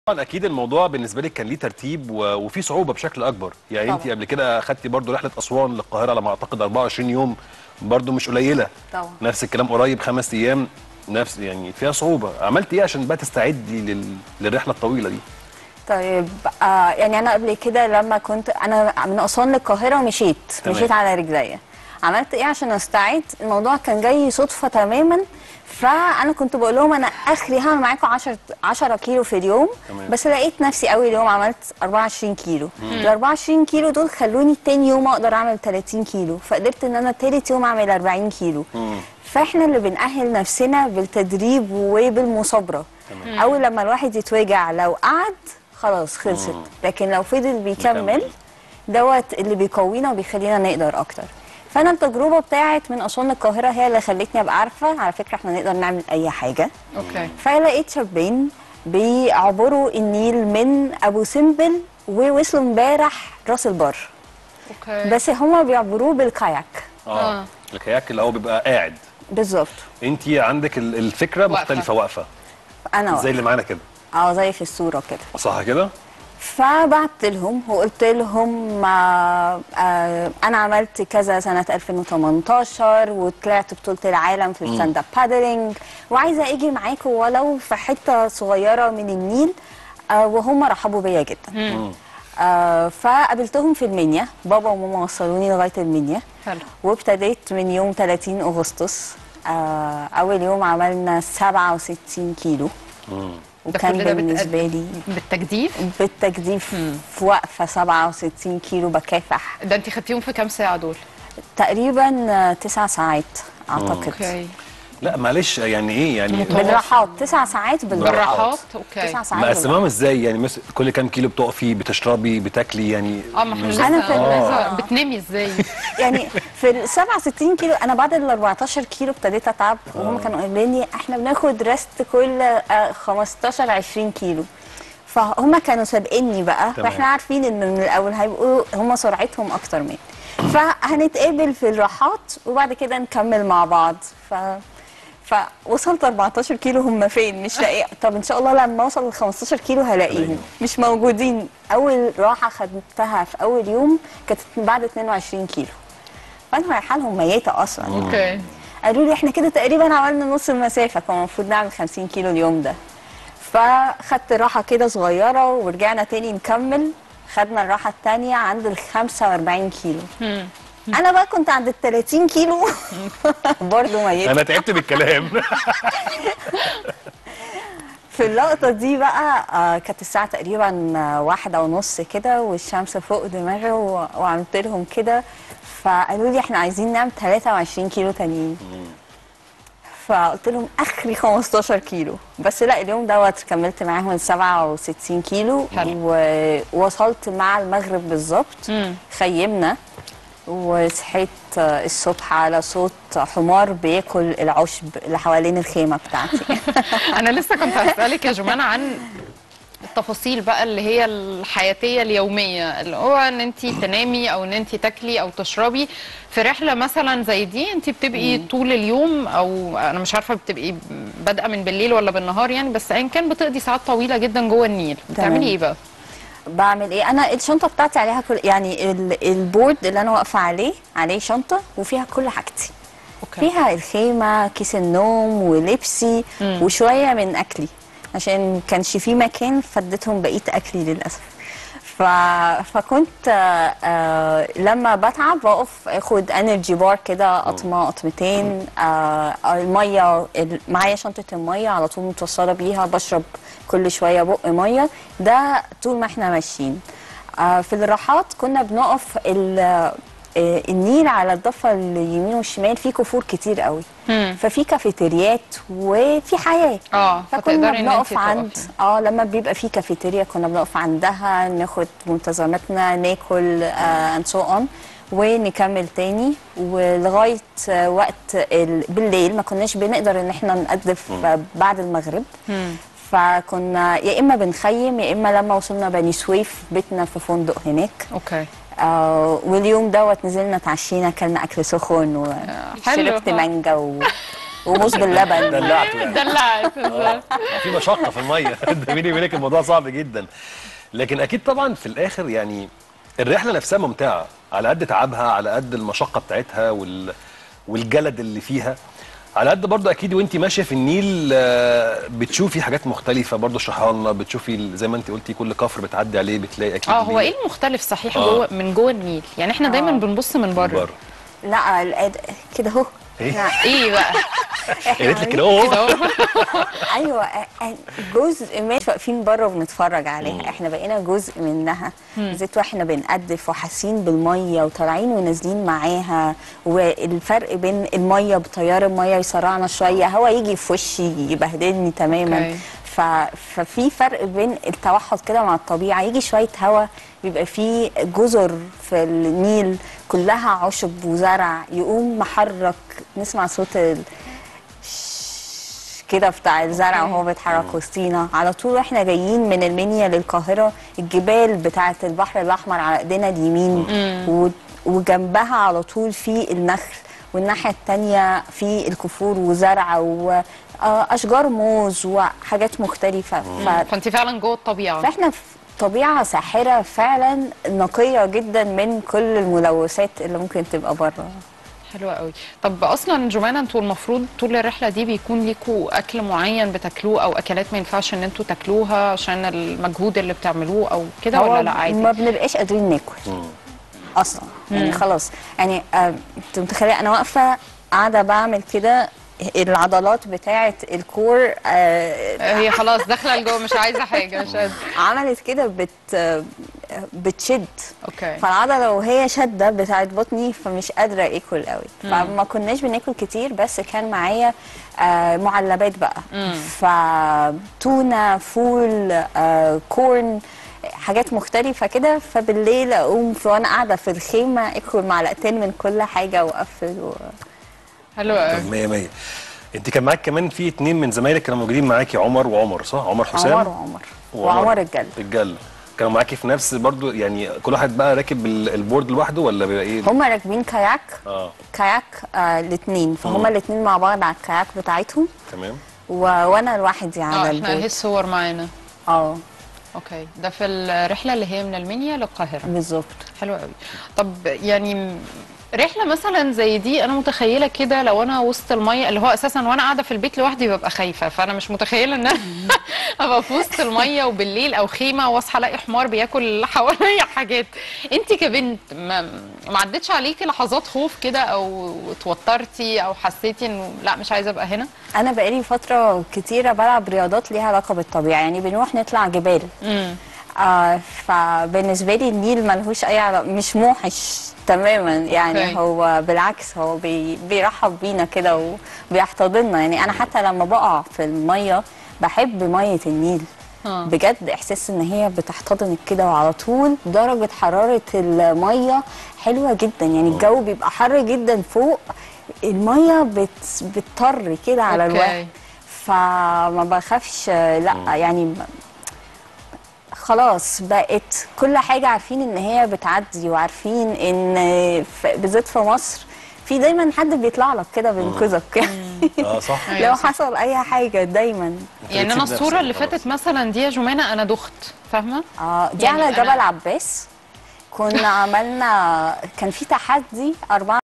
طبعا اكيد الموضوع بالنسبه لك كان ليه ترتيب و... وفي صعوبه بشكل اكبر يعني انت طبعا. قبل كده خدتي برضو رحله اسوان للقاهره على ما اعتقد 24 يوم برضو مش قليله طبعا. نفس الكلام قريب خمس ايام نفس يعني فيها صعوبه عملت ايه عشان بقى تستعدي لل... للرحله الطويله دي طيب آه يعني انا قبل كده لما كنت انا من اسوان للقاهره ومشيت تمام. مشيت على رجليا عملت ايه عشان استعد الموضوع كان جاي صدفه تماما فانا كنت بقول لهم انا اخري هعمل معاكم 10 10 كيلو في اليوم تمام. بس لقيت نفسي اول يوم عملت 24 كيلو ال 24 كيلو دول خلوني تاني يوم اقدر اعمل 30 كيلو فقدرت ان انا تالت يوم اعمل 40 كيلو فاحنا اللي بنأهل نفسنا بالتدريب وبالمثابره اول لما الواحد يتوجع لو قعد خلاص خلصت لكن لو فضل بيكمل بيكمل. دوت اللي بيقوينا وبيخلينا نقدر اكتر فانا التجربه بتاعت من اسوان للقاهره هي اللي خلتني ابقى عارفه على فكره احنا نقدر نعمل اي حاجه اوكي فلقيت شابين بيعبروا النيل من ابو سمبل ووصلوا امبارح راس البر اوكي بس هما بيعبروه بالكاياك اه الكياك اللي هو بيبقى قاعد بالظبط انت عندك ال- الفكره واقفة. مختلفه واقفه انا زي واقفة. اللي معانا كده اه زي في الصوره كده صح كده فبعت لهم وقلت لهم آه آه انا عملت كذا سنه 2018 وطلعت بطوله العالم في الستاند اب بادلينج وعايزه اجي معاكم ولو في حته صغيره من النيل آه وهم رحبوا بيا جدا آه فقابلتهم في المنيا بابا وماما وصلوني لغايه المنيا حلو وابتديت من يوم 30 اغسطس آه اول يوم عملنا 67 كيلو وكان كل ده بالنسبه لي بالتجديف بالتجديف في وقفه 67 كيلو بكافح ده انت خدتيهم في كام ساعه دول تقريبا آه، تسع ساعات اعتقد اوكي لا معلش يعني ايه يعني متواصل. بالراحات تسع ساعات بالراحات بالراحات اوكي تسع ساعات بالراحات. مقسماهم ازاي يعني مثلا كل كام كيلو بتقفي بتشربي بتاكلي يعني اه ما احنا مش- لسه أنا في آه. ال- بتنامي ازاي يعني في ال 67 كيلو انا بعد ال 14 كيلو ابتديت اتعب وهم كانوا قايلين لي احنا بناخد ريست كل آه، 15 20 كيلو فهم كانوا سابقيني بقى تمام. فاحنا عارفين ان من الاول هيبقوا هم سرعتهم اكتر مني فهنتقابل في الراحات وبعد كده نكمل مع بعض ف فوصلت 14 كيلو هم فين مش لاقي طب ان شاء الله لما اوصل ل 15 كيلو هلاقيهم مش موجودين اول راحه خدتها في اول يوم كانت بعد 22 كيلو فانا رايحه لهم ميته اصلا اوكي قالوا لي احنا كده تقريبا عملنا نص المسافه كان المفروض نعمل 50 كيلو اليوم ده فخدت راحه كده صغيره ورجعنا تاني نكمل خدنا الراحه التانيه عند ال 45 كيلو انا بقى كنت عند ال 30 كيلو برضه ميته انا تعبت بالكلام في اللقطة دي بقى آه كانت الساعة تقريبا آه، واحدة ونص كده والشمس فوق دماغي و- وعملت لهم كده فقالوا لي احنا عايزين نعمل 23 كيلو تانيين فقلت لهم اخري 15 كيلو بس لا اليوم دوت كملت معاهم ال 67 كيلو حلو. ووصلت مع المغرب بالظبط خيمنا وصحيت آه، الصبح على صوت حمار بياكل العشب اللي حوالين الخيمة بتاعتي انا لسه كنت هسالك يا جمانه عن التفاصيل بقى اللي هي الحياتيه اليوميه اللي هو ان انت تنامي او ان انت تاكلي او تشربي في رحله مثلا زي دي انت بتبقي طول اليوم او انا مش عارفه بتبقي بادئه من بالليل ولا بالنهار يعني بس ايا كان بتقضي ساعات طويله جدا جوه النيل بتعملي ايه بقى؟ بعمل ايه انا الشنطه بتاعتي عليها كل يعني ال- البورد اللي انا واقفه عليه عليه شنطه وفيها كل حاجتي اوكي فيها الخيمه كيس النوم ولبسي وشويه من اكلي عشان كانش في مكان فديتهم بقيه اكلي للاسف ف... فكنت آه، آه لما بتعب بقف اخد انرجي بار كده قطمه قطمتين آه الميه ال- معايا شنطه الميه على طول متوصله بيها بشرب كل شويه بق ميه ده طول ما احنا ماشيين آه في الراحات كنا بنقف ال- آه، النيل على الضفه اليمين والشمال فيه كفور كتير قوي ففي كافيتريات وفي حياه اه فكنا فتقدري ان انت بنقف عند تقفي اه لما بيبقى في كافيتيريا كنا بنقف عندها ناخد منتظماتنا ناكل اند سو اون ونكمل تاني ولغايه آه، وقت ال... بالليل ما كناش بنقدر ان احنا نقدف آه، بعد المغرب فكنا يا اما بنخيم يا اما لما وصلنا بني سويف بيتنا في فندق هناك اوكي آه واليوم دوت نزلنا اتعشينا اكلنا اكل سخن حلو. وشربت مانجا و... وموز باللبن دلعته يعني دلعت بالظبط. في مشقه في الميه ده بيني وبينك الموضوع صعب جدا لكن اكيد طبعا في الاخر يعني الرحله نفسها ممتعه على قد تعبها على قد المشقه بتاعتها وال... والجلد اللي فيها على قد برضه اكيد وانت ماشيه في النيل آه، بتشوفي حاجات مختلفه برضه اشرحها لنا بتشوفي ال- زي ما انت قلتي كل كفر بتعدي عليه بتلاقي اكيد اه هو ليه ايه المختلف صحيح آه. جوه من جوه النيل يعني احنا دايما آه. بنبص من بره بره لا الأد- كده اهو إيه؟ إحنا- ايه بقى إحنا قالت لك عاملين- كده كده اهو اهو ايوه أ- أ- جزء من واقفين بره وبنتفرج عليها احنا بقينا جزء منها بالذات واحنا بنقدف وحاسين بالميه وطالعين ونازلين معاها والفرق بين الميه بتيار الميه يسرعنا شويه هوا يجي في وشي يبهدلني تماما أوكي. ف... ففي فرق بين التوحد كده مع الطبيعه يجي شويه هوا بيبقى فيه جزر في النيل كلها عشب وزرع يقوم محرك نسمع صوت ال... كده بتاع الزرع وهو بيتحرك وسطينا على طول واحنا جايين من المنيا للقاهره الجبال بتاعه البحر الاحمر على ايدينا اليمين و- وجنبها على طول في النخل والناحيه التانية في الكفور وزرع واشجار موز وحاجات مختلفه ف... فانت فعلا جوه الطبيعه فاحنا في طبيعه ساحره فعلا نقيه جدا من كل الملوثات اللي ممكن تبقى بره حلوة قوي طب اصلا جمانة انتوا المفروض طول الرحله دي بيكون ليكوا اكل معين بتاكلوه او اكلات ما ينفعش ان انتوا تاكلوها عشان المجهود اللي بتعملوه او كده هو ولا لا عادي ما بنبقاش قادرين ناكل اصلا يعني خلاص يعني آه، انت متخيله انا واقفه قاعده بعمل كده العضلات بتاعه الكور آه، هي خلاص داخله لجوه مش عايزه حاجه مش قادرة. عملت كده بت آه، بتشد اوكي فالعضله وهي شاده بتاعت بطني فمش قادره اكل قوي فما كناش بناكل كتير بس كان معايا آه معلبات بقى فتونه فول آه كورن حاجات مختلفة كده فبالليل أقوم في وأنا قاعدة في الخيمة أكل معلقتين من كل حاجة وأقفل و... حلو قوي 100 100 انت كان معاك كمان في اتنين من زمايلك كانوا موجودين معاكي عمر وعمر صح عمر حسام عمر وعمر وعمر الجل الجل كانوا معاكي في نفس برضو يعني كل واحد بقى راكب ال- البورد لوحده ولا بيبقى ايه هما راكبين كاياك اه كاياك آه الاتنين فهما الاتنين مع بعض على الكاياك بتاعتهم تمام و... وأنا لوحدي اه على احنا البوت اهي الصور معانا اه اوكي ده في الرحله اللي هي من المنيا للقاهره بالظبط حلو قوي طب يعني م- رحله مثلا زي دي انا متخيله كده لو انا وسط الميه اللي هو اساسا وانا قاعده في البيت لوحدي ببقى خايفه فانا مش متخيله ان انا ابقى في وسط الميه وبالليل او خيمه واصحى الاقي حمار بياكل حواليا حاجات انت كبنت ما, ما عدتش عليكي لحظات خوف كده او اتوترتي او حسيتي انه لا مش عايزه ابقى هنا انا بقالي فتره كتيره بلعب رياضات ليها علاقه بالطبيعه يعني بنروح نطلع جبال امم آه فبالنسبه لي النيل ملهوش اي علاقه مش موحش تماما يعني أوكي. هو بالعكس هو بي بيرحب بينا كده وبيحتضننا يعني انا حتى لما بقع في الميه بحب ميه النيل آه. بجد احساس ان هي بتحتضنك كده وعلى طول درجه حراره الميه حلوه جدا يعني الجو بيبقى حر جدا فوق الميه بت بتطر كده على أوكي. الواحد فما بخافش لا يعني خلاص بقت كل حاجة عارفين ان هي بتعدي وعارفين ان ف- بالذات في مصر في دايما حد بيطلع لك كده بينقذك اه صح أيوة لو صح. حصل اي حاجة دايما أنت يعني انا بتسيب الصوره نفسك اللي خلاص. فاتت مثلا دي يا جمانه انا دخت فاهمه اه دي يعني على أنا- جبل عباس كنا عملنا كان في تحدي 4